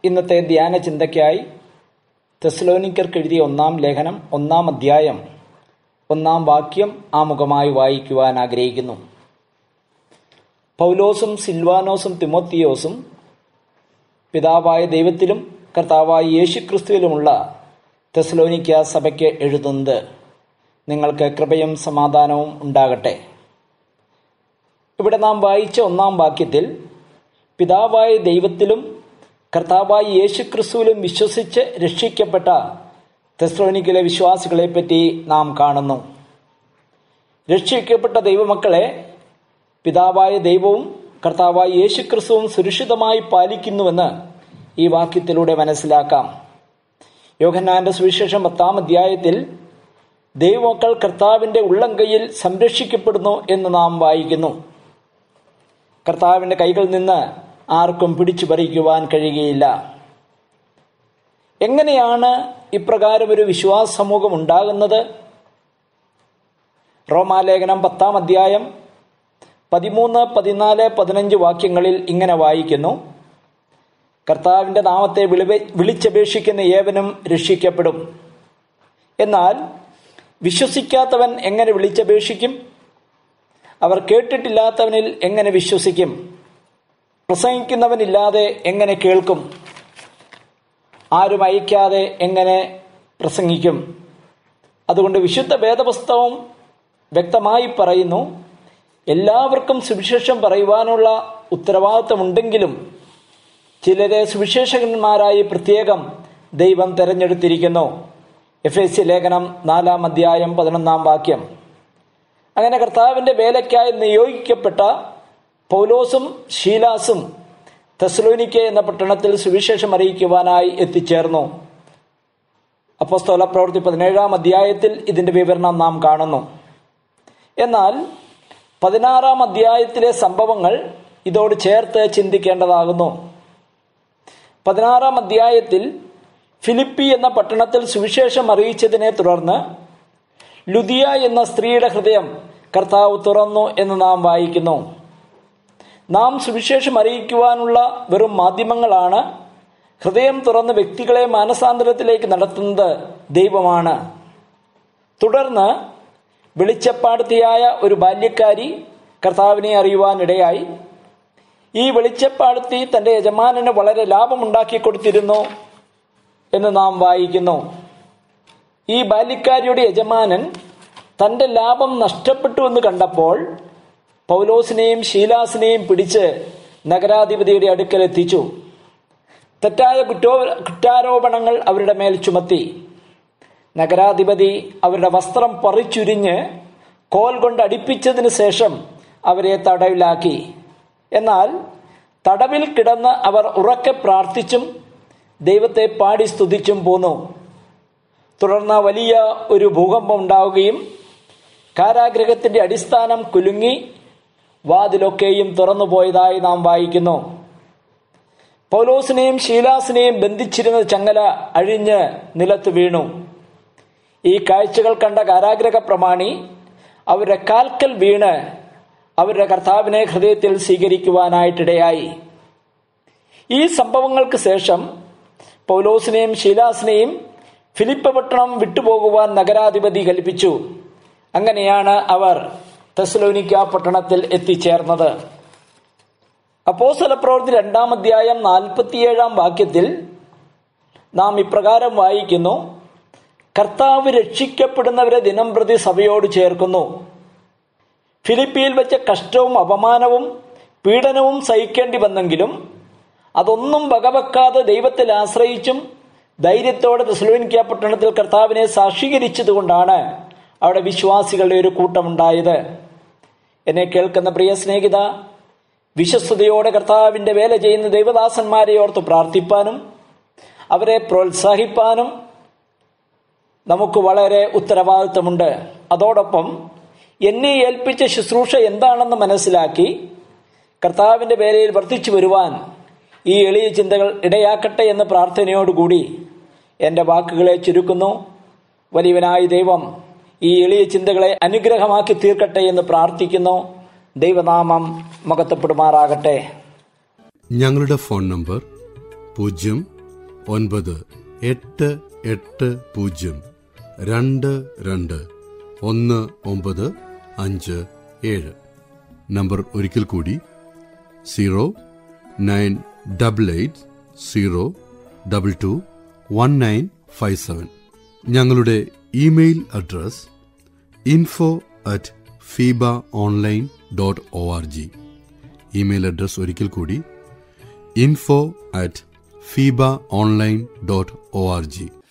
ഇന്നത്തെ ധ്യാന ചിന്തയ്ക്കായി തെസ്ലോനിക്കർക്ക് എഴുതിയ ഒന്നാം ലേഖനം ഒന്നാം അധ്യായം ഒന്നാം വാക്യം ആമുഖമായി വായിക്കുവാൻ ആഗ്രഹിക്കുന്നു പൗലോസും സിൽവാനോസും തിമോത്തിയോസും പിതാവായ ദൈവത്തിലും കർത്താവായ യേശുക്രിസ്തുവിലുമുള്ള തെസ്ലോനിക്ക സഭയ്ക്ക് എഴുതുന്നത് നിങ്ങൾക്ക് കൃപയും സമാധാനവും ഉണ്ടാകട്ടെ ഇവിടെ നാം വായിച്ച ഒന്നാം വാക്യത്തിൽ പിതാവായ ദൈവത്തിലും കർത്താവായ യേശുക്രിസ്തുവിലും വിശ്വസിച്ച് രക്ഷിക്കപ്പെട്ട തെസ്ലോനിക്കിലെ വിശ്വാസികളെ പറ്റി നാം കാണുന്നു രക്ഷിക്കപ്പെട്ട ദൈവമക്കളെ പിതാവായ ദൈവവും കർത്താവായ യേശുക്രിസ്തുവും സുരക്ഷിതമായി പാലിക്കുന്നുവെന്ന് ഈ വാക്യത്തിലൂടെ മനസ്സിലാക്കാം യോഹന്നാന്റെ സുവിശേഷം പത്താം അധ്യായത്തിൽ ദൈവമക്കൾ കർത്താവിന്റെ ഉള്ളംകൈയിൽ സംരക്ഷിക്കപ്പെടുന്നു എന്ന് നാം വായിക്കുന്നു കർത്താവിന്റെ കൈകളിൽ നിന്ന് ആർക്കും പിടിച്ചു പറിക്കുവാൻ കഴിയുകയില്ല എങ്ങനെയാണ് ഇപ്രകാരം ഒരു വിശ്വാസ സമൂഹം ഉണ്ടാകുന്നത് റോമാലേഖനം പത്താം അധ്യായം പതിമൂന്ന് പതിനാല് പതിനഞ്ച് വാക്യങ്ങളിൽ ഇങ്ങനെ വായിക്കുന്നു കർത്താവിന്റെ നാമത്തെ വിളിവെ വിളിച്ചപേക്ഷിക്കുന്ന ഏവനും രക്ഷിക്കപ്പെടും എന്നാൽ വിശ്വസിക്കാത്തവൻ എങ്ങനെ വിളിച്ചപേക്ഷിക്കും അവർ കേട്ടിട്ടില്ലാത്തവനിൽ എങ്ങനെ വിശ്വസിക്കും പ്രസംഗിക്കുന്നവനില്ലാതെ എങ്ങനെ കേൾക്കും ആരും അയക്കാതെ എങ്ങനെ പ്രസംഗിക്കും അതുകൊണ്ട് വിശുദ്ധ വേദപുസ്തകം വ്യക്തമായി പറയുന്നു എല്ലാവർക്കും സുവിശേഷം പറയുവാനുള്ള ഉത്തരവാദിത്തമുണ്ടെങ്കിലും ചിലരെ സുവിശേഷകന്മാരായി പ്രത്യേകം ദൈവം തെരഞ്ഞെടുത്തിരിക്കുന്നു എഫ് എസ് സി ലേഖനം നാലാം അധ്യായം പതിനൊന്നാം വാക്യം അങ്ങനെ കർത്താവിന്റെ വേലയ്ക്കായി നിയോഗിക്കപ്പെട്ട പൗലോസും ഷീലാസും തെസ്ലോനിക്ക എന്ന പട്ടണത്തിൽ സുവിശേഷം അറിയിക്കുവാനായി എത്തിച്ചേർന്നു അപ്പോസ്തോല പ്രവൃത്തി പതിനേഴാം അധ്യായത്തിൽ ഇതിന്റെ വിവരണം നാം കാണുന്നു എന്നാൽ പതിനാറാം അധ്യായത്തിലെ സംഭവങ്ങൾ ഇതോട് ചേർത്ത് ചിന്തിക്കേണ്ടതാകുന്നു പതിനാറാം അധ്യായത്തിൽ ഫിലിപ്പി എന്ന പട്ടണത്തിൽ സുവിശേഷം അറിയിച്ചതിനെ തുടർന്ന് ലുദിയ എന്ന സ്ത്രീയുടെ ഹൃദയം കർത്താവ് തുറന്നു എന്ന് നാം വായിക്കുന്നു നാം സുവിശേഷം അറിയിക്കുവാനുള്ള വെറും മാധ്യമങ്ങളാണ് ഹൃദയം തുറന്ന് വ്യക്തികളെ മാനസാന്തരത്തിലേക്ക് നടത്തുന്നത് ദൈവമാണ് തുടർന്ന് വെളിച്ചപ്പാടത്തിയായ ഒരു ബാല്യക്കാരി കർത്താവിനെ അറിയുവാനിടയായി ഈ വെളിച്ചപ്പാടത്തി തന്റെ യജമാനന് വളരെ ലാഭമുണ്ടാക്കി കൊടുത്തിരുന്നു എന്ന് നാം വായിക്കുന്നു ഈ ബാല്യക്കാരിയുടെ യജമാനൻ തന്റെ ലാഭം നഷ്ടപ്പെട്ടു എന്ന് കണ്ടപ്പോൾ പൗലോസിനെയും ഷീലാസിനെയും പിടിച്ച് നഗരാധിപതിയുടെ അടുക്കൽ എത്തിച്ചു തെറ്റായ കുറ്റോ കുറ്റാരോപണങ്ങൾ അവരുടെ മേൽ ചുമത്തി നഗരാധിപതി അവരുടെ വസ്ത്രം പറിച്ചുരിഞ്ഞ് കോൽ കൊണ്ട് അടിപ്പിച്ചതിന് ശേഷം അവരെ തടവിലാക്കി എന്നാൽ തടവിൽ കിടന്ന് അവർ ഉറക്കെ പ്രാർത്ഥിച്ചും ദൈവത്തെ പാടി സ്തുതിച്ചും പോന്നു തുടർന്ന് വലിയ ഒരു ഭൂകമ്പം ഉണ്ടാവുകയും കാരാഗ്രഹത്തിന്റെ അടിസ്ഥാനം കുലുങ്ങി വാതിലൊക്കെയും തുറന്നുപോയതായി നാം വായിക്കുന്നു പൗലോസിനെയും ഷീലാസിനെയും ബന്ധിച്ചിരുന്ന ചങ്ങല അഴിഞ്ഞ് നിലത്ത് വീണു ഈ കാഴ്ചകൾ കണ്ട കാരാഗ്രഹ പ്രമാണി അവരുടെ കാൽക്കൽ വീണ് അവരുടെ കർത്താവിനെ ഹൃദയത്തിൽ സ്വീകരിക്കുവാനായിട്ടിടയായി ഈ സംഭവങ്ങൾക്ക് ശേഷം പൗലോസിനെയും ഷീലാസിനെയും ഫിലിപ്പ് പട്ടണം വിട്ടുപോകുവാൻ നഗരാധിപതി കൽപ്പിച്ചു അങ്ങനെയാണ് അവർ തെസലോനിക്ക പട്ടണത്തിൽ എത്തിച്ചേർന്നത് അപ്പോസ്തല പ്രവൃത്തി രണ്ടാം അധ്യായം നാൽപ്പത്തിയേഴാം വാക്യത്തിൽ നാം ഇപ്രകാരം വായിക്കുന്നു കർത്താവ് രക്ഷിക്കപ്പെടുന്നവരെ ദിനം പ്രതി സഭയോട് ചേർക്കുന്നു ഫിലിപ്പിയിൽ വെച്ച കഷ്ടവും അപമാനവും പീഡനവും സഹിക്കേണ്ടി വന്നെങ്കിലും അതൊന്നും വകവെക്കാതെ ദൈവത്തിൽ ആശ്രയിച്ചും ധൈര്യത്തോടെ തെസ്ലോനിക്ക പട്ടണത്തിൽ കർത്താവിനെ സാക്ഷീകരിച്ചതുകൊണ്ടാണ് അവിടെ വിശ്വാസികളുടെ ഒരു കൂട്ടമുണ്ടായത് എന്നെ കേൾക്കുന്ന പ്രിയ സ്നേഹിത വിശ്വസ്തയോടെ കർത്താവിന്റെ വേല ചെയ്യുന്ന ദൈവദാസന്മാരെ ഓർത്ത് പ്രാർത്ഥിപ്പാനും അവരെ പ്രോത്സാഹിപ്പാനും നമുക്ക് വളരെ ഉത്തരവാദിത്തമുണ്ട് അതോടൊപ്പം എന്നെ ഏൽപ്പിച്ച ശുശ്രൂഷ എന്താണെന്ന് മനസ്സിലാക്കി കർത്താവിന്റെ വേലയിൽ വർദ്ധിച്ചു വരുവാൻ ഈ എളിയ ചിന്തകൾ ഇടയാക്കട്ടെ എന്ന പ്രാർത്ഥനയോടുകൂടി എൻ്റെ വാക്കുകളെ ചുരുക്കുന്നു വലിയവനായ ദൈവം ഈ എളിയ ചിന്തകളെ അനുഗ്രഹമാക്കി തീർക്കട്ടെ എന്ന് പ്രാർത്ഥിക്കുന്നു ദൈവനാമം മകത്തപ്പെടുമാറാകട്ടെ ഞങ്ങളുടെ ഫോൺ നമ്പർ പൂജ്യം ഒൻപത് എട്ട് എട്ട് പൂജ്യം രണ്ട് രണ്ട് ഒന്ന് ഒമ്പത് അഞ്ച് ഏഴ് നമ്പർ ഒരിക്കൽ കൂടി zero nine double eight zero double two one nine five seven ഞങ്ങളുടെ email address info at Feba online dot O R G email address ഒരിക്കൽ കൂടി info at Feba online dot O R G